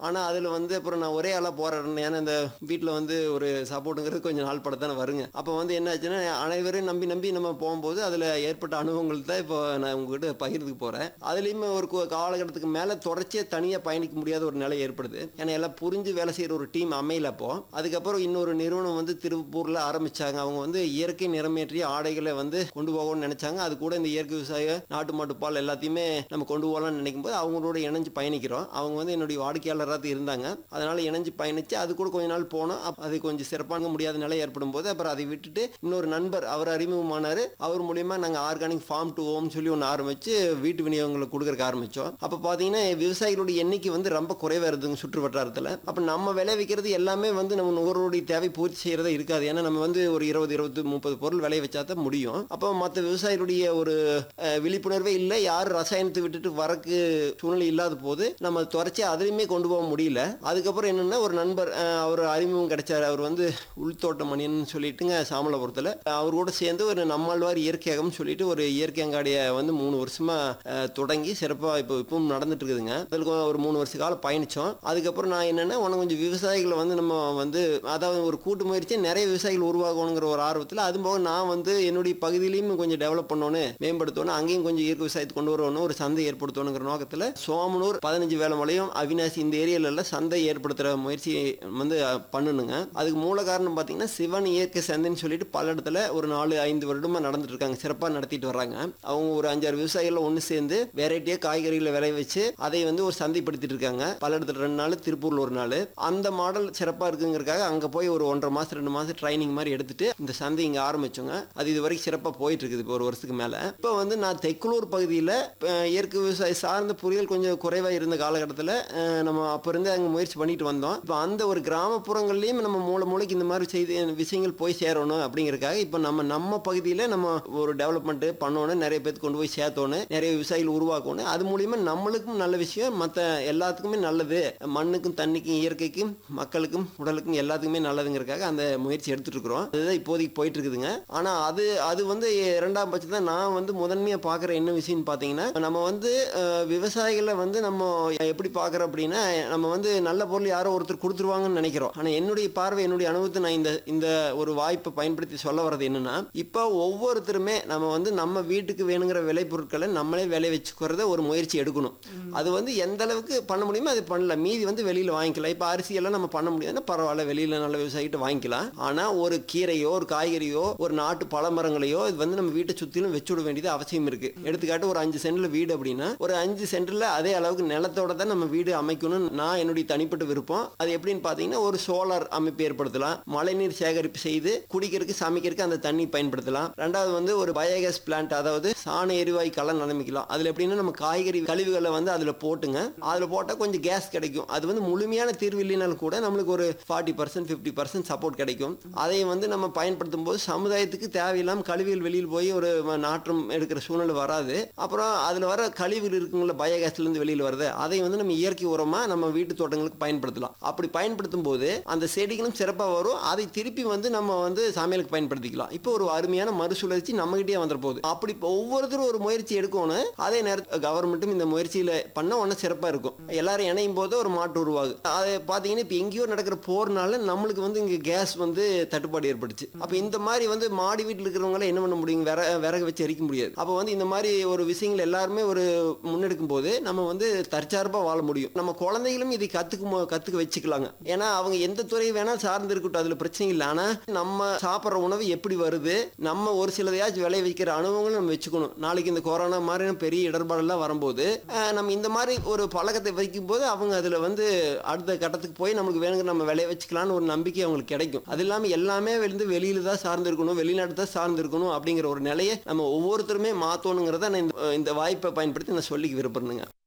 ஆனால் அதில் வந்து அப்புறம் நான் ஒரே ஆளாக போகிறேன் ஏன்னா இந்த வீட்டில் வந்து ஒரு சப்போர்ட்டுங்கிறது கொஞ்சம் நாள் படத்தானே வருங்க அப்போ வந்து என்ன ஆச்சுன்னா அனைவரையும் நம்பி நம்பி நம்ம போகும்போது அதில் ஏற்பட்ட அனுபவங்கள் தான் இப்போ நான் உங்ககிட்ட பகிர்ந்துக்கு போகிறேன் அதுலேயுமே ஒரு கு- காலகட்டத்துக்கு மேலே தொடர்ச்சியாக தனியாக பயணிக்க முடியாத ஒரு நிலை ஏற்படுது ஏன்னா எல்லாம் புரிஞ்சு வேலை செய்கிற ஒரு டீம் அமையல அப்போ அதுக்கப்புறம் இன்னொரு நிறுவனம் வந்து திருப்பூரில் ஆரம்பிச்சாங்க அவங்க வந்து இயற்கை நிறமேற்றிய ஆடைகளை வந்து கொண்டு போகணும்னு நினைச்சாங்க அது கூட இந்த இயற்கை விவசாய நாட்டு மாட்டு பால் எல்லாத்தையுமே நம்ம கொண்டு போகலாம்னு நினைக்கும் போது அவங்களோட இணைஞ்சு பயணிக்கிறோம் அவங்க வந்து என்னுடைய வாடிக்கையாளராக இருந்தாங்க அதனால இணைஞ்சு பயணிச்சு அது கூட கொஞ்ச நாள் போனோம் அப்ப அது கொஞ்சம் சிறப்பாக முடியாத நிலை ஏற்படும் போது அப்புறம் அதை விட்டுட்டு இன்னொரு நண்பர் அவர் அறிமுகமானார் அவர் மூலியமா நாங்கள் ஆர்கானிக் ஃபார்ம் டு ஹோம் சொல்லி ஒன்று ஆரம்பிச்சு வீட்டு விநியோகங்களுக்கு கொடுக்கறக்கு ஆரம்பித்தோம் அப்போ பார்த்தீங்கன்னா விவசாயிகளுடைய எண்ணிக்கை வந்து ரொம்ப குறைவாக இருந்துங்க சுற்று வட்டாரத்தில் அப்போ நம்ம விளைவிக்கிறது எல்லாமே வந்து நம்ம நுகர்வோருடைய தேவை பூர்த்தி செய்கிறதா இருக்காது ஏன்னா நம்ம வந்து ஒரு இருபது இருபது முப்பது பொருள் விளைய வச்சா தான் முடியும் அப்போ மற்ற விவசாயிகளுடைய ஒரு அஹ், விழிப்புணர்வே இல்லை யார் ரசாயனத்தை விட்டுட்டு வரக்கு சூழ்நிலை இல்லாத போது நம்ம துறைச்சி அதுலேயுமே கொண்டு போக முடியல அதுக்கப்புறம் என்னென்னா ஒரு நண்பர் அஹ், அவர் அறிமுகம் கிடைச்சார் அவர் வந்து உள்தோட்ட மணியன் சொல்லிட்டுங்க சாமலபுரத்தில் அவர் கூட சேர்ந்து ஒரு நம்மாழ்வார் இயற்கையகம் சொல்லிட்டு ஒரு இயற்கை அங்காடியை வந்து மூணு வருஷமா அஹ், தொடங்கி சிறப்பாக இப்போ இப்பவும் நடந்துட்டு இருக்குதுங்க அதில் ஒரு மூணு வருஷ காலம் பயணித்தோம் அதுக்கப்புறம் நான் என்னென்னா உனக்கு கொஞ்சம் விவசாயிகளை வந்து நம்ம வந்து அதாவது ஒரு கூட்டு முயற்சி நிறைய விவசாயிகள் உருவாகணுங்கிற ஒரு ஆர்வத்தில் அது போக நான் வந்து என்னுடைய பகுதியிலையும் கொஞ்சம் டெவலப் பண்ணணும் மேம்படுத்தணும் அங்கேயும் கொஞ்சம் இயற்கை விவசாயத்தை கொண்டு வரணும் ஒரு சந்தை ஏற்படுத்தணுங்கிற நோக்கத்தில் சோமனூர் பதினஞ்சு வேலை மலையும் அவினாசி இந்த ஏரியாலெல்லாம் சந்தை ஏற்படுத்துகிற முயற்சி வந்து அஹ், பண்ணணுங்க அதுக்கு மூல காரணம் பார்த்தீங்கன்னா சிவன் இயற்கை சந்தைன்னு சொல்லிட்டு பல இடத்துல ஒரு நாலு ஐந்து வருடமாக நடந்துட்டு இருக்காங்க சிறப்பாக நடத்திட்டு வர்றாங்க அவங்க ஒரு அஞ்சாறு விவசாயிகள் ஒன்று சேர்ந்து வெரைட்டியாக காய்கறிகளை விளைய வச்சு அதை வந்து ஒரு சந்தைப்படுத்திட்டு இருக்காங்க பல இடத்துல ரெண்டு நாள் திருப்பூர்ல ஒரு நாள் அந்த மாடல் சிறப்பாக இருக்குங்கிறதுக்காக அங்கே போய் ஒரு ஒன்றரை மாதம் ரெண்டு மாதம் ட்ரைனிங் மாதிரி எடுத்துட்டு இந்த சந்தை இங்கே ஆரம்பிச்சோங்க அது இது வரைக்கும் சிறப்பாக போயிட்டு இருக்குது இப்போ ஒரு வருஷத்துக்கு மேலே இப்போ வந்து நான் தெக்குலூர் பகுதியில் இயற்கை விவசாயம் சார்ந்த புரிதல் கொஞ்சம் குறைவாக இருந்த காலகட்டத்தில் நம்ம அப்போ இருந்து அங்கே முயற்சி பண்ணிட்டு வந்தோம் இப்போ அந்த ஒரு கிராமப்புறங்கள்லையும் நம்ம மூளை மூளைக்கு இந்த மாதிரி செய்தி விஷயங்கள் போய் சேரணும் அப்படிங்கிறதுக்காக இப்போ நம்ம நம்ம பகுதியில் நம்ம ஒரு டெவலப்மெண்ட் பண்ணணும் நிறைய பேருக்கு கொண்டு போய் சேர்த்தோணும் நிறைய விவசாயிகள் உருவாக்கணும் அது மூலியமா நம்மளுக்கும் நல்ல விஷயம் மற்ற எல்லாத்துக்குமே நல்லது மண்ணுக்கும் தண்ணிக்கும் இயற்கைக்கும் மக்களுக்கும் உடலுக்கும் எல்லாத்துக்குமே நல்லதுங்கிறதுக்காக அந்த முயற்சி எடுத்துட்டு இருக்கிறோம் அதுதான் இப்போதைக்கு போயிட்டு இருக்குதுங்க ஆனா அது அது வந்து இரண்டாம் பட்சம் தான் நான் வந்து முதன்மையா பார்க்குற என்ன விஷயம்னு பார்த்தீங்கன்னா நம்ம வந்து அஹ், விவசாயிகளை வந்து நம்ம எப்படி பார்க்குறோம் அப்படின்னா நம்ம வந்து நல்ல பொருள் யாரோ ஒருத்தர் கொடுத்துருவாங்கன்னு நினைக்கிறோம் ஆனா என்னுடைய பார்வை என்னுடைய அனுபவத்தை நான் இந்த இந்த ஒரு வாய்ப்பை பயன்படுத்தி சொல்ல வர்றது என்னன்னா இப்போ ஒவ்வொருத்தருமே நம்ம வந்து நம்ம வீட்டுக்கு வேணுங்கிற விலை பொருட்களை நம்மளே விலை வச்சுக்கிறத ஒரு முயற்சி எடுக்கணும் அது வந்து எந்த அளவுக்கு பண்ண முடியுமோ அது பண்ணலாம் மீதி வந்து வெளியில் வாங்கிக்கலாம் இப்போ அரிசி எல்லாம் நம்ம பண்ண முடியாதுன்னா பரவாயில்ல வெளியில் நல்ல விவசாயிகிட்ட வாங்கிக்கலாம் ஆனால் ஒரு கீரையோ ஒரு காய்கறியோ ஒரு நாட்டு பழமரங்களையோ இது வந்து நம்ம வீட்டை சுற்றிலும் வச்சுவிட வேண்டியது அவசியம் இருக்கு எடுத்துக்காட்டு ஒரு அஞ்சு சென்டில் வீடு அப்படின்னா ஒரு அஞ்சு சென்டில் அதே அளவுக்கு நிலத்தோட தான் நம்ம வீடு அமைக்கணும்னு நான் என்னுடைய தனிப்பட்ட விருப்பம் அது எப்படின்னு பார்த்தீங்கன்னா ஒரு சோலார் அமைப்பு ஏற்படுத்தலாம் மழைநீர் சேகரிப்பு செய்து குடிக்கிறதுக்கு சமைக்கிறதுக்கு அந்த தண்ணி பயன்படுத்தலாம் ரெண்டாவது வந்து ஒரு பயோகேஸ் பிளான்ட் அதாவது சாண எரிவாயு களம் ஆரம்பிக்கலாம் அதில் எப்படின்னா நம்ம காய்கறி கழிவுகளை வந்து அதில் போட்டுங்க அதில் போட்டால் கொஞ்சம் கேஸ் கிடைக்கும் அது வந்து முழுமையான தீர்வு இல்லைனாலும் கூட நம்மளுக்கு ஒரு forty percent fifty percent support கிடைக்கும் அதை வந்து நம்ம பயன்படுத்தும் போது சமுதாயத்துக்கு தேவையில்லாமல் கழிவுகள் வெளியில் போய் ஒரு ம- நாற்றம் எடுக்கிற சூழ்நிலை வராது அப்புறம் அதில் வர கழிவுகள் இருக்குங்கள பயோகேஸ்லேருந்து வெளியில் வருது அதை வந்து நம்ம இயற்கை உரமாக நம்ம வீட்டு தோட்டங்களுக்கு பயன்படுத்தலாம் அப்படி பயன்படுத்தும் போது அந்த செடிகளும் சிறப்பாக வரும் அதை திருப்பி வந்து நம்ம வந்து சமையலுக்கு பயன்படுத்திக்கலாம் இப்போ ஒரு அருமையான மறுசுழற்சி நம்மகிட்டே வந்துட போகுது அப்படி இப்போ ஒவ்வொருத்தரும் ஒரு முயற்சி எடுக்கணும் அதே நேரத்தில் கவர்மெண்ட்டும் இந்த முயற்சியில் பண்ண ஒன்றும் சிறப்பாக இருக்கும் எல்லாரும் இணையும் போது ஒரு மாற்று உருவாகும் அதை பார்த்தீங்கன்னா இப்போ எங்கேயோ நடக்கிற போர்னால நம்மளுக்கு வந்து இங்கே கேஸ் வந்து தட்டுப்பாடு ஏற்பட்டுச்சு அப்போ இந்த மாதிரி வந்து மாடி வீட்டில் இருக்கிறவங்களாம் என்ன பண்ண முடியும் விற விறகு வச்சு எரிக்க முடியாது அப்போ வந்து இந்த மாதிரி ஒரு விஷயங்கள் எல்லாருமே ஒரு முன்னெடுக்கும் போது நம்ம வந்து தற்சார்பாக வாழ முடியும் நம்ம குழந்தைகளும் இதை கற்றுக்க கற்றுக்க வச்சுக்கலாங்க ஏன்னா அவங்க எந்த துறை வேணால் சார்ந்து இருக்கட்டும் அதில் பிரச்சனை இல்லை ஆனால் நம்ம சாப்பிட்ற உணவு எப்படி வருது நம்ம ஒரு சிலதையாச்சும் விளை வைக்கிற அனுபவங்களும் நம்ம வச்சுக்கணும் நாளைக்கு இந்த கொரோனா மாதிரியான பெரிய இடர்பாடெல்லாம் வரும்போது அஹ், நம்ம இந்த மாதிரி ஒரு பழக்கத்தை வைக்கும்போது அவங்க அதில் வந்து அடுத்த கட்டத்துக்கு போய் நமக்கு வேணுங்கிற நம்ம விளைய வச்சுக்கலாம்னு ஒரு நம்பிக்கை அவங்களுக்கு கிடைக்கும் அது இல்லாமல் எல்லாமே வந்து வெளியில தான் சார்ந்து இருக்கணும் வெளிநாட்டு தான் சார்ந்து இருக்கணும் அப்படிங்கிற ஒரு நிலையை நம்ம ஒவ்வொருத்தருமே மாற்றணுங்கிறத நான் இந்த இந்த வாய்ப்பை பயன்படுத்தி நான் சொல்லிக்க விருப்பப்படுங்க